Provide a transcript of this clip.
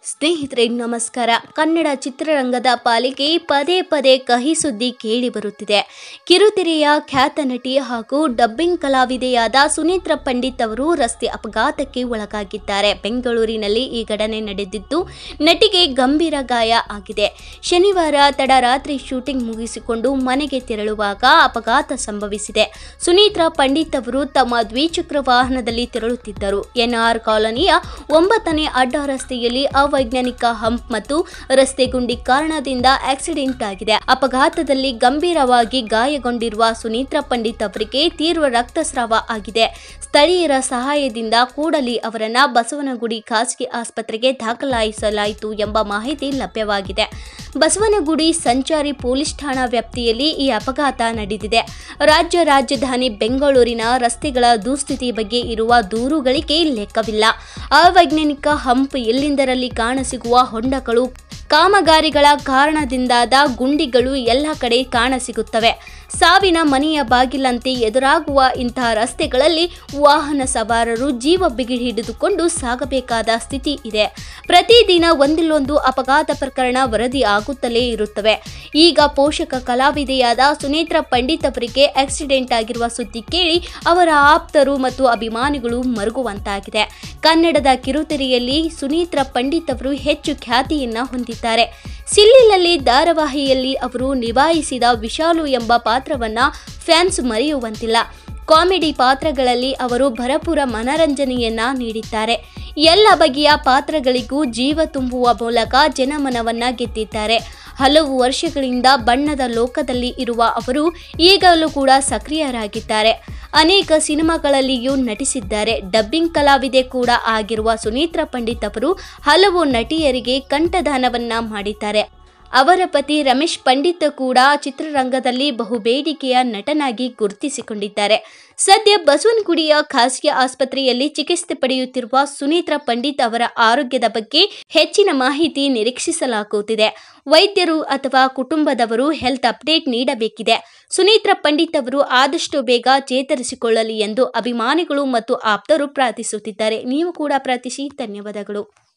ಸ್ನೇಹಿತರೆ ನಮಸ್ಕಾರ ಕನ್ನಡ ಚಿತ್ರರಂಗದ ಪಾಲಿಗೆ ಪದೇ ಪದೇ ಕಹಿ ಸುದ್ದಿ ಕೇಳಿ ಬರುತ್ತಿದೆ ಕಿರುತೆರೆಯ ಖ್ಯಾತ ನಟಿ ಹಾಗೂ ಡಬ್ಬಿಂಗ್ ಕಲಾವಿದೆಯಾದ ಸುನೇತ್ರ ಪಂಡಿತ್ ಅವರು ರಸ್ತೆ ಅಪಘಾತಕ್ಕೆ ಒಳಗಾಗಿದ್ದಾರೆ ಬೆಂಗಳೂರಿನಲ್ಲಿ ಈ ಘಟನೆ ನಡೆದಿದ್ದು ನಟಿಗೆ ಗಂಭೀರ ಗಾಯ ಆಗಿದೆ ಶನಿವಾರ ತಡರಾತ್ರಿ ಶೂಟಿಂಗ್ ಮುಗಿಸಿಕೊಂಡು ಮನೆಗೆ ತೆರಳುವಾಗ ಅಪಘಾತ ಸಂಭವಿಸಿದೆ ಸುನೀತ್ರ ಪಂಡಿತ್ ಅವರು ತಮ್ಮ ದ್ವಿಚಕ್ರ ವಾಹನದಲ್ಲಿ ತೆರಳುತ್ತಿದ್ದರು ಎನ್ಆರ್ ಕಾಲೋನಿಯ ಒಂಬತ್ತನೇ ಅಡ್ಡ ರಸ್ತೆಯಲ್ಲಿ ಅವೈಜ್ಞಾನಿಕ ಹಂಪ್ ಮತ್ತು ರಸ್ತೆ ಗುಂಡಿ ಕಾರಣದಿಂದ ಆಕ್ಸಿಡೆಂಟ್ ಆಗಿದೆ ಅಪಘಾತದಲ್ಲಿ ಗಂಭೀರವಾಗಿ ಗಾಯಗೊಂಡಿರುವ ಸುನೀತ್ರ ಪಂಡಿತ್ ಅವರಿಗೆ ತೀವ್ರ ರಕ್ತಸ್ರಾವ ಆಗಿದೆ ಸ್ಥಳೀಯರ ಸಹಾಯದಿಂದ ಕೂಡಲೇ ಅವರನ್ನ ಬಸವನಗುಡಿ ಖಾಸಗಿ ಆಸ್ಪತ್ರೆಗೆ ದಾಖಲಿಸಲಾಯಿತು ಎಂಬ ಮಾಹಿತಿ ಲಭ್ಯವಾಗಿದೆ ಬಸವನಗುಡಿ ಸಂಚಾರಿ ಪೊಲೀಸ್ ಠಾಣಾ ವ್ಯಾಪ್ತಿಯಲ್ಲಿ ಈ ಅಪಘಾತ ನಡೆದಿದೆ ರಾಜ್ಯ ರಾಜಧಾನಿ ಬೆಂಗಳೂರಿನ ರಸ್ತೆಗಳ ದುಸ್ಥಿತಿ ಬಗ್ಗೆ ಇರುವ ದೂರುಗಳಿಗೆ ಲೆಕ್ಕವಿಲ್ಲ ಅವೈಜ್ಞಾನಿಕ ಹಂಪ್ ಎಲ್ಲಿಂದರಲ್ಲಿ ಕಾಣಸಿಗುವ ಹೊಂಡಗಳು ಕಾಮಗಾರಿಗಳ ಕಾರಣದಿಂದಾದ ಗುಂಡಿಗಳು ಎಲ್ಲ ಕಡೆ ಕಾಣಸಿಗುತ್ತವೆ ಸಾವಿನ ಮನೆಯ ಬಾಗಿಲಂತೆ ಎದುರಾಗುವ ಇಂತಹ ರಸ್ತೆಗಳಲ್ಲಿ ವಾಹನ ಸವಾರರು ಜೀವ ಬಿಗಿ ಹಿಡಿದುಕೊಂಡು ಸಾಗಬೇಕಾದ ಸ್ಥಿತಿ ಇದೆ ಪ್ರತಿದಿನ ಒಂದಿಲ್ಲೊಂದು ಅಪಘಾತ ಪ್ರಕರಣ ವರದಿ ಆಗುತ್ತಲೇ ಇರುತ್ತವೆ ಈಗ ಪೋಷಕ ಕಲಾವಿದೆಯಾದ ಸುನೇತ್ರ ಪಂಡಿತ್ ಅವರಿಗೆ ಆಕ್ಸಿಡೆಂಟ್ ಆಗಿರುವ ಸುದ್ದಿ ಕೇಳಿ ಅವರ ಆಪ್ತರು ಮತ್ತು ಅಭಿಮಾನಿಗಳು ಮರುಗುವಂತಾಗಿದೆ ಕನ್ನಡದ ಕಿರುತೆರೆಯಲ್ಲಿ ಸುನೀತ್ರ ಪಂಡಿತ್ ಅವರು ಹೆಚ್ಚು ಖ್ಯಾತಿಯನ್ನ ಹೊಂದಿದ್ದಾರೆ ಸಿಲ್ಲಿನಲ್ಲಿ ಧಾರಾವಾಹಿಯಲ್ಲಿ ಅವರು ನಿಭಾಯಿಸಿದ ವಿಶಾಲು ಎಂಬ ಪಾತ್ರವನ್ನ ಫ್ಯಾನ್ಸ್ ಮರೆಯುವಂತಿಲ್ಲ ಕಾಮಿಡಿ ಪಾತ್ರಗಳಲ್ಲಿ ಅವರು ಭರಪೂರ ಮನರಂಜನೆಯನ್ನ ನೀಡಿದ್ದಾರೆ ಎಲ್ಲ ಬಗೆಯ ಪಾತ್ರಗಳಿಗೂ ಜೀವ ತುಂಬುವ ಮೂಲಕ ಜನಮನವನ್ನ ಗೆದ್ದಿದ್ದಾರೆ ಹಲವು ವರ್ಷಗಳಿಂದ ಬಣ್ಣದ ಲೋಕದಲ್ಲಿ ಇರುವ ಅವರು ಈಗಲೂ ಕೂಡ ಸಕ್ರಿಯರಾಗಿದ್ದಾರೆ ಅನೇಕ ಸಿನಿಮಾಗಳಲ್ಲಿಯೂ ನಟಿಸಿದ್ದಾರೆ ಡಬ್ಬಿಂಗ್ ಕಲಾವಿದೆ ಕೂಡ ಆಗಿರುವ ಸುನೀತ್ರ ಪಂಡಿತ್ ಅವರು ಹಲವು ನಟಿಯರಿಗೆ ಕಂಠದಾನವನ್ನ ಮಾಡಿದ್ದಾರೆ ಅವರ ಪತಿ ರಮೇಶ್ ಪಂಡಿತ್ ಕೂಡ ಚಿತ್ರರಂಗದಲ್ಲಿ ಬಹು ಬೇಡಿಕೆಯ ನಟನಾಗಿ ಗುರುತಿಸಿಕೊಂಡಿದ್ದಾರೆ ಸದ್ಯ ಬಸವನಗುಡಿಯ ಖಾಸಗಿ ಆಸ್ಪತ್ರೆಯಲ್ಲಿ ಚಿಕಿತ್ಸೆ ಪಡೆಯುತ್ತಿರುವ ಸುನೀತ್ರ ಪಂಡಿತ್ ಅವರ ಆರೋಗ್ಯದ ಬಗ್ಗೆ ಹೆಚ್ಚಿನ ಮಾಹಿತಿ ನಿರೀಕ್ಷಿಸಲಾಗುತ್ತಿದೆ ವೈದ್ಯರು ಅಥವಾ ಕುಟುಂಬದವರು ಹೆಲ್ತ್ ಅಪ್ಡೇಟ್ ನೀಡಬೇಕಿದೆ ಸುನೀತ್ರ ಪಂಡಿತ್ ಅವರು ಆದಷ್ಟು ಬೇಗ ಚೇತರಿಸಿಕೊಳ್ಳಲಿ ಎಂದು ಅಭಿಮಾನಿಗಳು ಮತ್ತು ಆಪ್ತರು ಪ್ರಾರ್ಥಿಸುತ್ತಿದ್ದಾರೆ ನೀವು ಕೂಡ ಪ್ರಾರ್ಥಿಸಿ ಧನ್ಯವಾದಗಳು